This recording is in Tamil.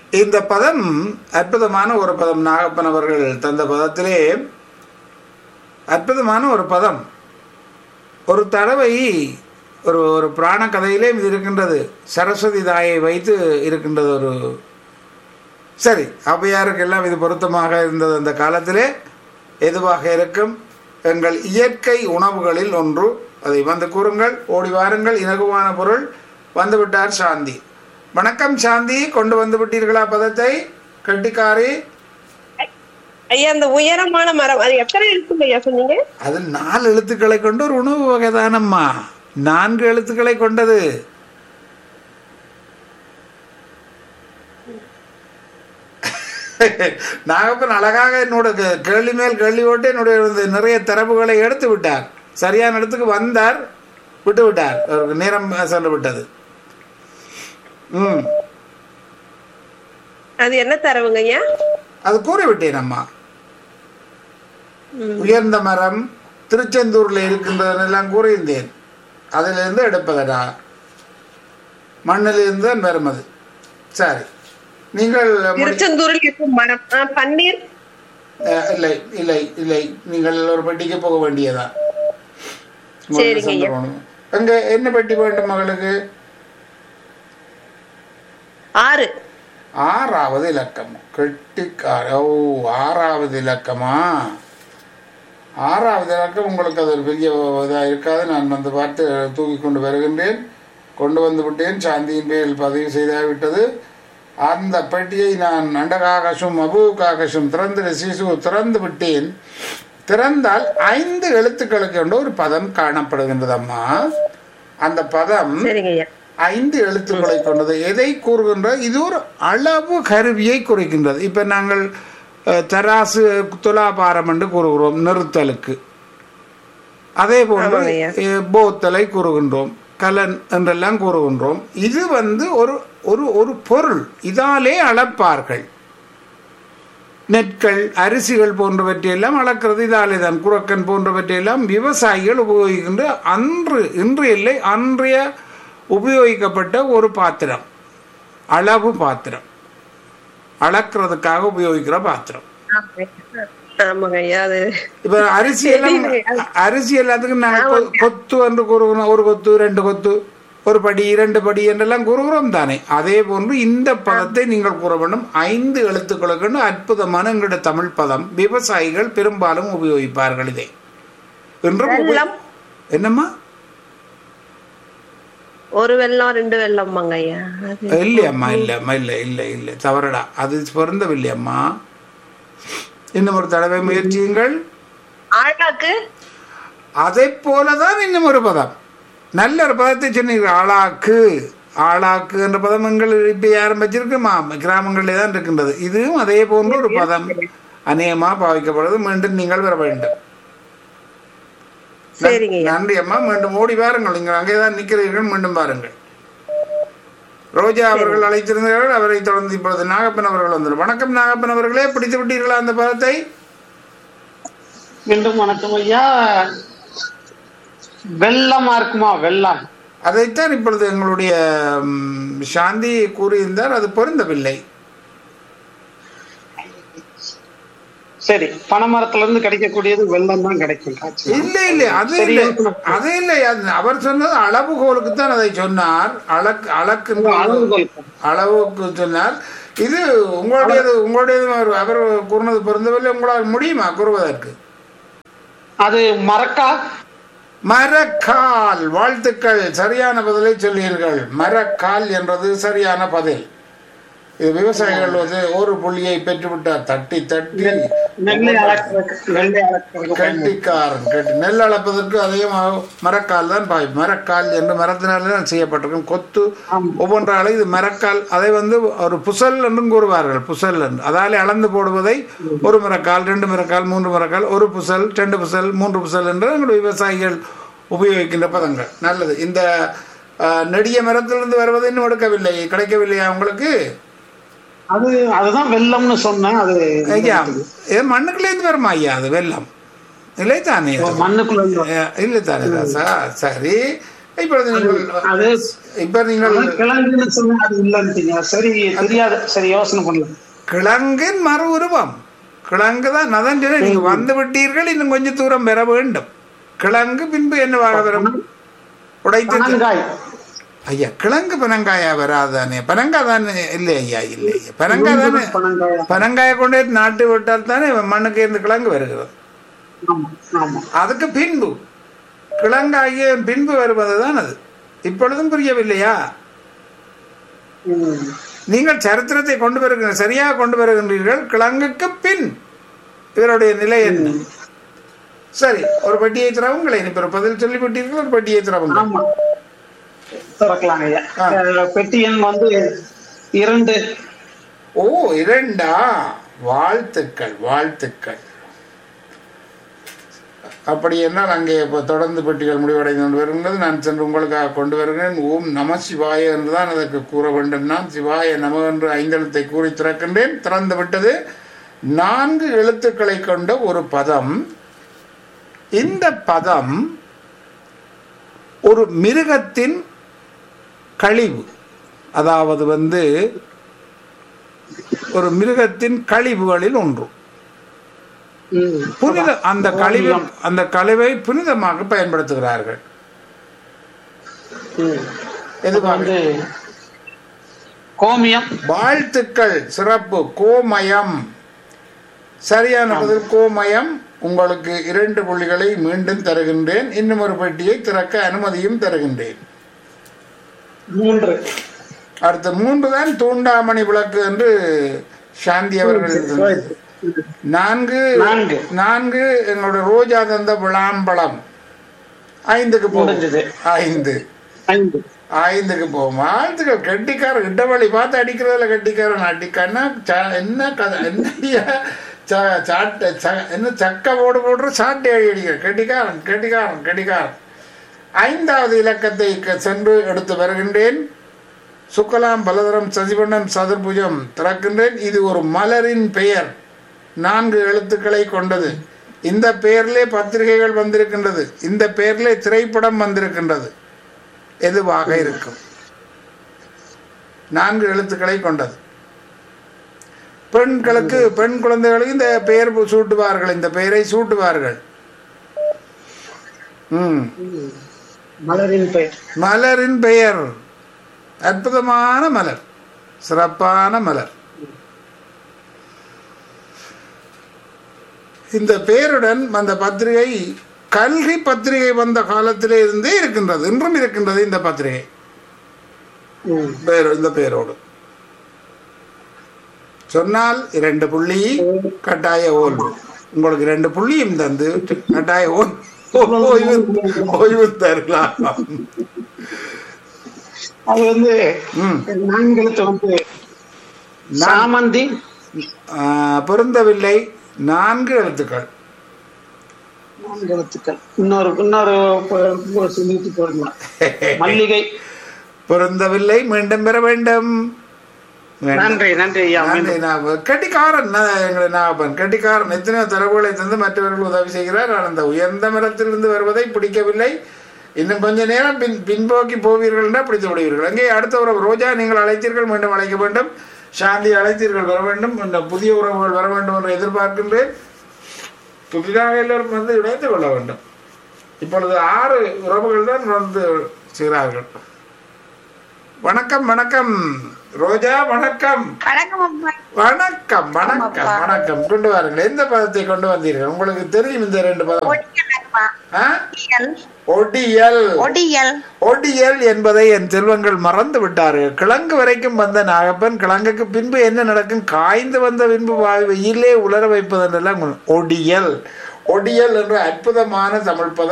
இந்த பதம் அற்புதமான ஒரு பதம் நாகப்பன் அவர்கள் தந்த பதத்திலே அற்புதமான ஒரு பதம் ஒரு தடவை ஒரு ஒரு புராண கதையிலே இது இருக்கின்றது சரஸ்வதி தாயை வைத்து இருக்கின்றது ஒரு சரி ஔவையாருக்கெல்லாம் இது பொருத்தமாக இருந்தது அந்த காலத்திலே எதுவாக இருக்கும் எங்கள் இயற்கை உணவுகளில் ஒன்று அதை வந்து கூறுங்கள் ஓடி வாருங்கள் இலகுவான பொருள் வந்துவிட்டார் சாந்தி வணக்கம் சாந்தி கொண்டு வந்து விட்டீர்களா பதத்தை கெட்டிக்காரி ஐயா அந்த உயரமான மரம் அது எத்தனை இருக்குங்க ஐயா சொன்னீங்க அது நாலு எழுத்துக்களை கொண்டு ஒரு உணவு வகை தானம்மா நான்கு எழுத்துக்களை கொண்டது நாகப்பன் அழகாக என்னோட கே- கேள்வி மேல் கேள்வி போட்டு என்னுடைய இந்த நிறைய தரவுகளை எடுத்து விட்டார் சரியான இடத்துக்கு வந்தார் விட்டு விட்டார் அவருக்கு நேரம் சென்று விட்டது ம் அது என்ன தரவுங்க ஐயா அது கூறிவிட்டேன் அம்மா உயர்ந்த மரம் திருச்செந்தூர்ல இருக்கின்றதெல்லாம் கூறியிருந்தேன் அதிலிருந்து எடுப்பதடா மண்ணிலிருந்து தான் வரும் அது சரி நீங்கள் முடி- திருச்செந்தூரில் இருக்கும் மரம் ஆ, பன்னீர் அஹ், இல்லை இல்லை இல்லை நீங்கள் ஒரு பெட்டிக்கு போக வேண்டியதா உங்களுக்கு சரிங்க ஐயா. சந்தர்ப்பம். எங்க என்ன பெட்டி வேண்டும் மகளுக்கு ஆறு ஆறாவது இலக்கம் கெட்டிக்கார ஓ ஆறாவது இலக்கமா ஆறாவது இலக்கம் உங்களுக்கு அது ஒரு பெரிய இதாக இருக்காது நான் வந்து பார்த்து தூக்கி கொண்டு வருகின்றேன் கொண்டு வந்து விட்டேன் சாந்தியின் பேரில் பதிவு செய்தாவிட்டது அந்த பெட்டியை நான் அண்டகாகசும் அபுகாகசும் திறந்து சிசு திறந்து விட்டேன் திறந்தால் ஐந்து எழுத்துக்களுக்கு கொண்ட ஒரு பதம் காணப்படுகின்றதம்மா அந்த பதம் சரிங்க ஐயா ஐந்து எழுத்துக்களை கொண்டது எதை கூறுகின்ற இது ஒரு அளவு கருவியை குறிக்கின்றது இப்ப நாங்கள் அஹ், தராசு துலாபாரம் என்று கூறுகிறோம் நிறுத்தலுக்கு அதே போன்று ஆமாங்க ஐயா. அஹ், போத்தலை கூறுகின்றோம் கலன் என்றெல்லாம் கூறுகின்றோம் இது வந்து ஒரு ஒரு ஒரு பொருள் இதாலே அளப்பார்கள் நெற்கள் அரிசிகள் போன்றவற்றையெல்லாம் அளக்கிறது இதாலே தான் குரக்கன் போன்றவற்றையெல்லாம் விவசாயிகள் உபயோகிக்கின்ற அன்று இன்று இல்லை அன்றைய உபயோகிக்கப்பட்ட ஒரு பாத்திரம் அளவு பாத்திரம் அளக்கிறதுக்காக உபயோகிக்கிற பாத்திரம் ஆமாங்க ஐயா அது இப்ப அரிசி எல்லாம் அரிசி எல்லாத்துக்கும் நாங்கள் கொ- கொத்து என்று கூறுகிறோம் ஒரு கொத்து ரெண்டு கொத்து ஒரு படி இரண்டு படி என்றெல்லாம் கூறுகிறோம் தானே அதே போன்று இந்த பதத்தை நீங்கள் கூற வேண்டும் ஐந்து எழுத்துக்களுக்கு அற்புதமான எங்களுடைய தமிழ் பதம் விவசாயிகள் பெரும்பாலும் உபயோகிப்பார்கள் இதை இன்றும் உபயோ- வெள்ளம் என்னம்மா ஒரு வெள்ளம் ரெண்டு வெள்ளம்மாங்க ஐயா அது இல்லையம்மா இல்லையம்மா இல்லை இல்லை இல்லை தவறடா அது பொருந்தவில்லையம்மா இன்னும் ஒரு தடவை முயற்சியுங்கள் ஆழாக்கு அதை போலதான் இன்னும் ஒரு பதம் நல்ல ஒரு பதத்தை சொன்னீங்க ஆளாக்கு ஆளாக்கு என்ற பதம் எங்கள் இப்ப யாரும் வச்சிருக்குமா கிராமங்களிலே தான் இருக்கின்றது இதுவும் அதே போன்ற ஒரு பதம் அநேகமா பாவிக்கப்படுறது மீண்டும் நீங்கள் வர வேண்டும் சரிங்க ஐயா நன்றி அம்மா மீண்டும் ஓடி வாருங்கள் நீங்கள் அங்கேதான் நிற்கிறீர்கள் மீண்டும் பாருங்கள் ரோஜா அவர்கள் அழைத்திருந்தார்கள் அவரை தொடர்ந்து இப்பொழுது நாகப்பன் அவர்கள் வந்தார் வணக்கம் நாகப்பன் அவர்களே பிடித்து விட்டீர்களா அந்த பதத்தை மீண்டும் வணக்கம் ஐயா வெள்ளமா இருக்குமா வெள்ளம் அதைத்தான் இப்பொழுது எங்களுடைய ம், சாந்தி கூறியிருந்தார் அது பொருந்தவில்லை சரி பனைமரத்துல இருந்து கிடைக்கக்கூடியது வெள்ளம் தான் கிடைக்கும் காய்ச்சல் இல்லை இல்லை அது இல்லை அது இல்லை அது அவர் சொன்னது அளவுகோலுக்கு தான் அதை சொன்னார் அளக்கு அளக்கு அளவுகோல். அளவுக்கு சொன்னார் இது உங்களுடையது உங்களுடையது அவர் அவர் கூறினது பொருந்தவில்லை உங்களால் முடியுமா கூறுவதற்கு அது மரக்கா மரக்கால் வாழ்த்துக்கள் சரியான பதிலை சொல்லீர்கள் மரக்கால் என்றது சரியான பதில் இது விவசாயிகள் வந்து ஒரு புள்ளியை பெற்றுவிட்டார் தட்டி தட்டி நெல்லை அளக்கிறதுக்கு நெல்லை அளக்கிறதுக்கு கட்டிக்காரன் கட்டி நெல் அளப்பதற்கு அதையும் மரக்கால் தான் பாய் மரக்கால் என்று மரத்தினால தான் செய்யப்பட்டிருக்கும் கொத்து ஒவ்வொன்றாலும் இது மரக்கால் அதை வந்து ஒரு புசல் என்றும் கூறுவார்கள் புசல் என்று அதாலே அளந்து போடுவதை ஒரு மரக்கால் ரெண்டு மரக்கால் மூன்று மரக்கால் ஒரு புசல் ரெண்டு புசல் மூன்று புசல் என்று எங்களுடைய விவசாயிகள் உபயோகிக்கின்ற பதங்கள் நல்லது இந்த அஹ், நெடிய மரத்திலிருந்து வருவது இன்னும் எடுக்கவில்லை கிடைக்கவில்லையா உங்களுக்கு அது அதுதான் வெள்ளம்னு சொன்னேன் அது ஐயா இது மண்ணுக்குள்ளேருந்து வருமா ஐயா அது வெள்ளம் இல்லை தானே அது? மண்ணுக்குள்ள இருந்து அஹ் இல்லை தானே ராசா சரி இப்பொழுது நீங்கள் அது இப்ப நீங்கள் அதான் கிழங்குன்னு சொன்னா அது இல்லைன்னுட்டீங்க சரி தெரியாது சரி யோசனை பண்ணலாம் கிழங்கின் மறு உருவம் கிழங்கு தான் நதன் சொன்னேன். நீங்க வந்து விட்டீர்கள் இன்னும் கொஞ்சம் தூரம் பெற வேண்டும் கிழங்கு பின்பு என்னவாக வரும் உடைத்து பனங்காய் ஐயா கிழங்கு பனங்காயா வராதானே பனங்காய் தானே இல்லை ஐயா இல்லை ஐயா பனங்காய் தானே பனங்காய் பனங்காயை கொண்டு போய் நாட்டு விட்டால் தானே மண்ணுக்கு இருந்து கிழங்கு வருகிறது ஆமா ஆமா அதுக்கு பின்பு கிழங்காகிய பின்பு வருவதுதான் அது இப்பொழுதும் புரியவில்லையா ம். நீங்கள் சரித்திரத்தை கொண்டு வருகிற சரியாக கொண்டு வருகின்றீர்கள் கிழங்குக்கு பின் இவருடைய நிலை என்ன சரி ஒரு பட்டியை திறவுங்களை இப்ப ஒரு பதில் சொல்லிவிட்டீர்கள் ஒரு பட்டியை திறவுங்கள் ஆமா திறக்கலாம் ஐயா ஆ. அஹ், பெட்டி எண் வந்து இரண்டு ஓ இரண்டா வாழ்த்துக்கள் வாழ்த்துக்கள் அப்படி என்றால் அங்கே இப்போ தொடர்ந்து பெட்டிகள் முடிவடைந்து கொண்டு வருகின்றது நான் சென்று உங்களுக்காக கொண்டு வருகிறேன் ஓம் நம சிவாய என்றுதான் அதற்கு கூற வேண்டும் நான் சிவாய நம என்று ஐந்தெழுத்தை கூறி திறக்கின்றேன் திறந்து விட்டது நான்கு எழுத்துக்களை கொண்ட ஒரு பதம் இந்த பதம் ஒரு மிருகத்தின் கழிவு அதாவது வந்து ஒரு மிருகத்தின் கழிவுகளில் ஒன்று ம். புனித அந்த கழிவு அந்த கழிவை புனிதமாக பயன்படுத்துகிறார்கள் ம். எது வந்து கோமியம் வாழ்த்துக்கள் சிறப்பு கோமயம் சரியான பதில் கோமயம் உங்களுக்கு இரண்டு புள்ளிகளை மீண்டும் தருகின்றேன் இன்னும் ஒரு பெட்டியை திறக்க அனுமதியும் தருகின்றேன் மூன்று அடுத்த மூன்று தான் தூண்டாமணி விளக்கு என்று சாந்தி அவர்கள் எழுதினார். நான்கு நான்கு. நான்கு எங்களுடைய ரோஜா தந்த விளாம்பழம் ஐந்துக்கு முடிஞ்சது. போகும் ஐந்து ஐந்து ஐந்துக்கு போகும் வாழ்த்துக்கள் கெட்டிக்காரன் இடவழி பார்த்து அடிக்கிறதுல கெட்டிக்காரன் அடிக்கன்னா ச- என்ன கதை என்னையா ச- சாட்டை ச- என்ன சக்க போடு போடுற சாட்டை அடி அடிக்கிற கெட்டிக்காரன் கெட்டிக்காரன் கெட்டிக்காரன் ஐந்தாவது இலக்கத்தை க- சென்று எடுத்து வருகின்றேன் சுக்கலாம் பலதரம் சசிவண்ணன் சதுர்புஜம் திறக்கின்றேன் இது ஒரு மலரின் பெயர் நான்கு எழுத்துக்களை கொண்டது இந்த பெயரிலே பத்திரிகைகள் வந்திருக்கின்றது இந்த பெயரிலே திரைப்படம் வந்திருக்கின்றது எதுவாக இருக்கும் நான்கு எழுத்துக்களை கொண்டது பெண்களுக்கு பெண் குழந்தைகளுக்கு இந்த பெயர் சூட்டுவார்கள் இந்த பெயரை சூட்டுவார்கள் ம் மலரின் பெயர் மலரின் பெயர் அற்புதமான மலர் சிறப்பான மலர் இந்த பெயருடன் அந்த பத்திரிகை கல்கி பத்திரிகை வந்த காலத்திலே இருந்தே இருக்கின்றது இன்றும் இருக்கின்றது இந்த பத்திரிகை ம். பெயர் இந்த பெயரோடு சொன்னால் இரண்டு புள்ளி கட்டாய ஓய்வு உங்களுக்கு ரெண்டு புள்ளியும் தந்து கட்டாய ஓய்வு ஓய்வு ஓய்வு தரலாம் அது வந்து ம். நான்கெழுத்து வந்து சாமந்தி ஆ, பொருந்தவில்லை நான்கு எழுத்துக்கள் நான்கு எழுத்துக்கள் இன்னொரு இன்னொரு ப- சொல்லிட்டு போயிடலாம் மல்லிகை பொருந்தவில்லை மீண்டும் பெற வேண்டும் வேண்டாம். நன்றி நன்றி ஐயா நன்றி, நான் கெட்டிக்காரன் நான் எங்களை நான் கெட்டிக்காரன் எத்தனையோ தரவுகளை தந்து மற்றவர்கள் உதவி செய்கிறார் நான் அந்த உயர்ந்த மரத்திலிருந்து வருவதை பிடிக்கவில்லை இன்னும் கொஞ்ச நேரம் பின் பின்போக்கி போவீர்கள் என்றால் பிடித்து விடுவீர்கள் அங்கே அடுத்த உறவு ரோஜா நீங்கள் அழைத்தீர்கள் மீண்டும் அழைக்க வேண்டும் சாந்தி அழைத்தீர்கள் வர வேண்டும் இந்த புதிய உறவுகள் வர வேண்டும் என்று எதிர்பார்க்கின்றேன் புதிதாக எல்லோரும் வந்து இணைந்து கொள்ள வேண்டும் இப்பொழுது ஆறு உறவுகள் தான் வந்து செய்கிறார்கள் வணக்கம் வணக்கம் ரோஜா வணக்கம் வணக்கம் அம்மா வணக்கம் வணக்கம் வணக்கம் கொண்டு வாருங்கள் எந்த பதத்தை கொண்டு வந்தீர்கள் உங்களுக்கு தெரியும் இந்த ரெண்டு பதம் ஒடியல் அம்மா ஆ? ஒடியல் ஒடியல் ஒடியல் ஒடியல் என்பதை என் செல்வங்கள் மறந்து விட்டார்கள் கிழங்கு வரைக்கும் வந்த நாகப்பன் கிழங்குக்கு பின்பு என்ன நடக்கும் காய்ந்து வந்த பின்பு வாய் வெயிலே உலர வைப்பதெல்லாம் ஒடியல் ஒடியல் என்ற அற்புதமான தமிழ் பதம்